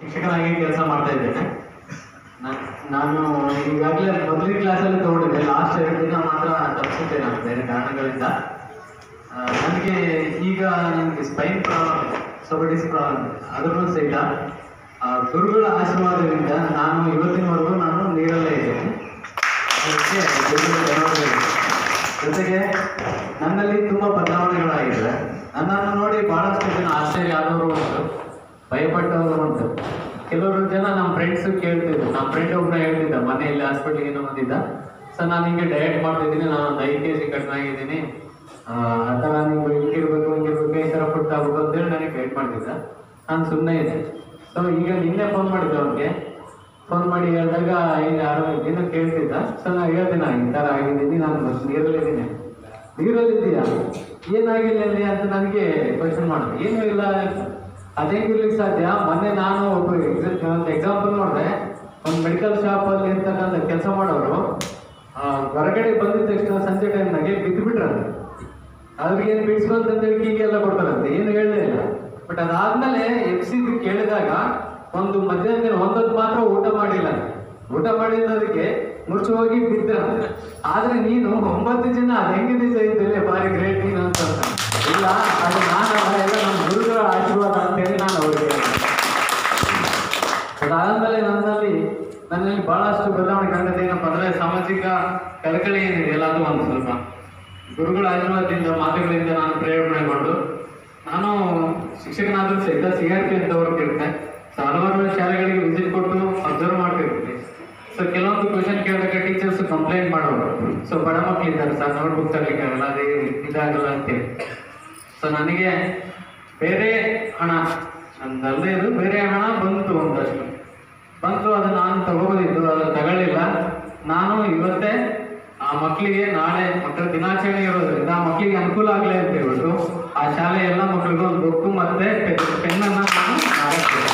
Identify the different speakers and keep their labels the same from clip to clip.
Speaker 1: ಶಿಕ್ಷಕನಾಗಿ ಕೆಲಸ ಮಾಡ್ತಾ ಇದ್ದೇನೆ ನಾ- ನಾನು ಈಗಾಗಲೇ ಮೊದಲನೇ ಕ್ಲಾಸಲ್ಲಿ ತಗೊಂಡಿದ್ದೆ ಲಾಸ್ಟ್ ಎರಡು ದಿನ ಮಾತ್ರ ತಪ್ಪಿಸಿದ್ದೆ ನಾನು ಬೇರೆ ಕಾರಣಗಳಿಂದ ಆ, ನನಗೆ ಈಗ ನನಗೆ ಸ್ಪೈನ್ ಪ್ರಾಬ್ಲಮ್ ಸೊಬಡಿಸ್ ಪ್ರಾಬ್ಲಮ್ ಅದರಲ್ಲೂ ಸಹಿತ ಆ, ಗುರುಗಳ ಆಶೀರ್ವಾದದಿಂದ ನಾನು ಇವತ್ತಿನವರೆಗೂ ನಾನು ನೀರಲ್ಲೇ ಇದ್ದೇನೆ ಅದಕ್ಕೆ ಗುರುಗಳ ಧನ್ಯವಾದಗಳು. ಜೊತೆಗೆ ನನ್ನಲ್ಲಿ ತುಂಬಾ ಬದಲಾವಣೆಗಳಾಗಿವೆ ನನ್ನನ್ನು ನೋಡಿ ಬಹಳಷ್ಟು ಜನ ಆಶ್ಚರ್ಯ ಆದವರು ಉಂಟು ಭಯಪಟ್ಟವರು ಉಂಟು ಕೆಲವರು ಜನ ನಮ್ಮ ಫ್ರೆಂಡ್ಸ್ ಕೇಳ್ತಿದ್ರು ನಮ್ಮ ಫ್ರೆಂಡ್ ಒಬ್ಬನ ಹೇಳ್ತಿದ್ದ ಮನೆಯಲ್ಲಿ ಹಾಸ್ಪಿಟ್ಲಿಗೆ ಏನೋ ಬಂದಿದ್ದ ಸರ್ ನಾನು ಹಿಂಗೆ ಡಯಟ್ ಮಾಡ್ತಿದ್ದೀನಿ ನಾನು ಒಂದು ಐದು ಕೆ ಜಿ ಕಡಿಮೆ ಆಗಿದ್ದೀನಿ ಆ ಆ ಥರ ನೀವು ಹಿಂಗಿರ್ಬೇಕು ಹಿಂಗಿರ್ಬೇಕು ಈ ಥರ ಫುಡ್ ಆಗ್ಬೇಕು ಅಂತೇಳಿ ನನಗೆ ಗೈಡ್ ಮಾಡ್ತಿದ್ದ ನಾನು ಸುಮ್ಮನೆ ಇದ್ದೆ ಸೊ ಈಗ ನಿನ್ನೆ ಫೋನ್ ಮಾಡಿದ್ದೆ ಅವ್ನಿಗೆ ಫೋನ್ ಮಾಡಿ ಹೇಳಿದಾಗ ಈಗ ಆರಾಮಿದ್ದೀನಿ ಕೇಳ್ತಿದ್ದ ಸೊ ನಾನು ಹೇಳ್ದೆ ನಾನು ಈ ಥರ ಆಗಿದ್ದೀನಿ ನಾನು ಬಸ್ ನೀರಲ್ಲಿದ್ದೀನಿ ನೀರಲ್ಲಿದ್ದೀಯಾ ಏನಾಗಿಲ್ಲ ಅಲ್ಲಿ ಅಂತ ನನಗೆ ಕ್ವಶನ್ ಮಾಡಿದೆ ಏನೂ ಇಲ್ಲ ಅದೇಂಗಿರ್ಲಿಕ್ಕೆ ಸಾಧ್ಯ ಮೊನ್ನೆ ನಾನು ಒಬ್ಬ ಎಕ್ಸಾ ಒಂದು ಎಕ್ಸಾಂಪಲ್ ನೋಡಿದೆ ಒಂದು ಮೆಡಿಕಲ್ ಶಾಪಲ್ಲಿ ಇರ್ತಕ್ಕಂಥ ಕೆಲಸ ಮಾಡೋರು ಆ, ಹೊರಗಡೆ ಬಂದಿದ ತಕ್ಷಣ ಸಂಜೆ ಟೈಮ್ನಾಗೆ ಬಿದ್ದು ಬಿಟ್ರಂತೆ ಅವ್ರಿಗೆ ಏನು ಬಿಡಿಸ್ಕೊಂತ ಅಂತೇಳಿ ಕೀಗೆಲ್ಲ ಕೊಡ್ತಾರಂತೆ ಏನು ಹೇಳಲೇ ಇಲ್ಲ ಬಟ್ ಅದಾದ್ಮೇಲೆ ಎಫ್ ಸಿ ಕೇಳಿದಾಗ ಒಂದು ಮಧ್ಯಾಹ್ನ ದಿನ ಒಂದೊಂದು ಮಾತ್ರ ಊಟ ಮಾಡಿಲ್ಲ ಊಟ ಮಾಡಿದ್ದದಕ್ಕೆ ಮುಚ್ಚಿ ಹೋಗಿ ಬಿದ್ದ ಆದ್ರೆ ನೀನು ಒಂಬತ್ತು ಜನ ಅದು ಹೆಂಗಿದೆ ಸಹಿತ ಬಾರಿ ಗ್ರೇಟ್ ನೀನು ಅಂತ ಅಂದ. ಇಲ್ಲ ಅದು ನಾನಲ್ಲ ಎಲ್ಲ ನಮ್ಮ ಗುರುಗಳ ಆಶೀರ್ವಾದ ಅಂತೇಳಿ ನಾನು ಅವ್ರಿಗೆ ಹೇಳಿದೆ. ಅದಾದ್ಮೇಲೆ ನನ್ನಲ್ಲಿ ನನ್ನಲ್ಲಿ ಬಹಳಷ್ಟು ಬದಲಾವಣೆ ಕಂಡದ್ದು ಏನಪ್ಪ ಅಂದ್ರೆ ಸಾಮಾಜಿಕ ಕಳಕಳಿ ಏನಿದೆಯಲ್ಲ ಅದು ಒಂದು ಸ್ವಲ್ಪ ಗುರುಗಳ ಆಶೀರ್ವಾದದಿಂದ ಮಾತುಗಳಿಂದ ನಾನು ಪ್ರೇರಣೆಗೊಂಡು ನಾನು ಶಿಕ್ಷಕನಾದ್ರೂ ಸಹಿತ ಸಿ ಆರ್ ಪಿ ಅಂತ ವರ್ಕ್ ಇರುತ್ತೆ ಸೊ ಹಲವಾರು ಶಾಲೆಗಳಿಗೆ ವಿಸಿಟ್ ಕೊಟ್ಟು ಅಬ್ಸರ್ವ್ ಮಾಡ್ತಿರ್ತೀನಿ ಸೊ ಕೆಲವೊಂದು ಕ್ವಶನ್ ಕೇಳಿದಾಗ ಟೀಚರ್ಸ್ ಕಂಪ್ಲೇಂಟ್ ಮಾಡೋರು ಸೊ ಬಡ ಮಕ್ಕಳಿದ್ದಾರೆ ಸರ್ ನೋಟ್ಬುಕ್ ತರಲಿಕ್ಕೆ ಆಗಲ್ಲ ಅದೇ ಇದಾಗಲ್ಲ ಅಂತೇಳಿ ಸೊ ನನಗೆ ಬೇರೆ ಹಣ ನಂದಲ್ಲದೆ ಇದು ಬೇರೆ ಹಣ ಬಂತು ಒಂದಷ್ಟು ಬಂತು ಅದು ನಾನು ತಗೋಬೋದಿತ್ತು ಅದು ತಗೊಳ್ಳಿಲ್ಲ ನಾನು ಇವತ್ತೇ ಆ ಮಕ್ಕಳಿಗೆ ನಾಳೆ ಮಕ್ಕಳ ದಿನಾಚರಣೆ ಇರೋದ್ರಿಂದ ಆ ಮಕ್ಕಳಿಗೆ ಅನುಕೂಲ ಆಗಲಿ ಅಂತ ಹೇಳ್ಬಿಟ್ಟು ಆ ಶಾಲೆ ಎಲ್ಲ ಮಕ್ಕಳಿಗೂ ಒಂದು ಬುಕ್ಕು ಮತ್ತೆ ಪೆನ್ನನ್ನು ನಾನು ಮಾಡಿಸ್ತೇನೆ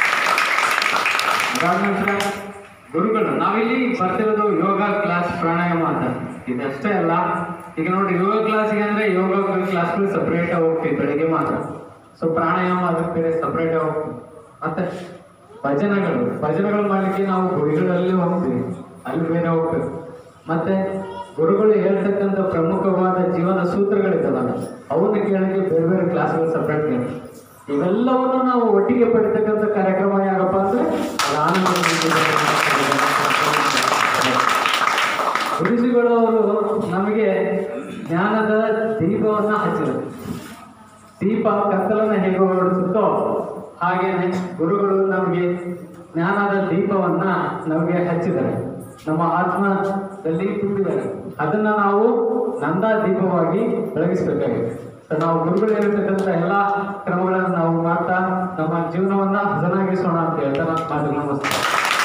Speaker 1: ಅದಾದ ನಂತರ ಗುರುಗಳು ನಾವಿಲ್ಲಿ ಬರ್ತಿರೋದು ಯೋಗ ಕ್ಲಾಸ್ ಪ್ರಾಣಾಯಾಮ ಅಂತ ಇದಷ್ಟೇ ಅಲ್ಲ ಈಗ ನೋಡಿ ಯೋಗ ಕ್ಲಾಸಿಗೆ ಅಂದ್ರೆ ಯೋಗ ಕ್ಲಾಸ್ಗಳು ಸಪ್ರೇಟ್ ಹೋಗ್ತೀವಿ ಬೆಳಿಗ್ಗೆ ಮಾತ್ರ ಸೊ ಪ್ರಾಣಾಯಾಮ ಅದಕ್ಕೆ ಬೇರೆ ಸಪ್ರೇಟ್ ಹೋಗ್ತೀವಿ ಮತ್ತೆ ಭಜನೆಗಳು ಭಜನೆಗಳು ಮಾಡ್ಲಿಕ್ಕೆ ನಾವು ಗುಡಿಗಳಲ್ಲಿ ಹೋಗ್ತೀವಿ ಅಲ್ಲಿ ಬೇರೆ ಹೋಗ್ಬೇಕು ಮತ್ತೆ ಗುರುಗಳು ಹೇಳ್ತಕ್ಕಂಥ ಪ್ರಮುಖವಾದ ಜೀವನ ಸೂತ್ರಗಳಿದ್ದಾವಲ್ಲ ಅವನ್ನ ಕೇಳಕ್ಕೆ ಬೇರೆ ಬೇರೆ ಕ್ಲಾಸ್ಗಳು ಸಪ್ರೇಟ್ ಬೇಕು ಇವೆಲ್ಲವನ್ನು ನಾವು ಒಟ್ಟಿಗೆ ಪಡಿತಕ್ಕಂಥ ಕಾರ್ಯಕ್ರಮ ಯಾಕಪ್ಪ ಅಂದ್ರೆ ಅದು ಆನಂದ ಗುರುಜಿಗಳು ಅವರು ನಮಗೆ ಜ್ಞಾನದ ದೀಪವನ್ನ ಹಚ್ಚಿದರು ದೀಪ ಕತ್ತಲನ್ನ ಹೇಗೆ ಓಡಿಸುತ್ತೋ ಹಾಗೇನೆ ಗುರುಗಳು ನಮಗೆ ಜ್ಞಾನದ ದೀಪವನ್ನ ನಮಗೆ ಹಚ್ಚಿದ್ದಾರೆ ನಮ್ಮ ಆತ್ಮದಲ್ಲಿ ತುಂಬಿದ್ದಾರೆ ಅದನ್ನ ನಾವು ನಂದ ದೀಪವಾಗಿ ಬೆಳಗಿಸ್ಬೇಕಾಗಿದೆ ಸೊ ನಾವು ಗುರುಗಳು ಹೇಳಿರ್ತಕ್ಕಂಥ ಎಲ್ಲ ಕ್ರಮಗಳನ್ನು ನಾವು ಮಾಡ್ತಾ ನಮ್ಮ ಜೀವನವನ್ನ ಹಸನಾಗಿಸೋಣ ಅಂತ ಹೇಳ್ತಾ ನಾನು ಮಾತು ನಮಸ್ಕಾರ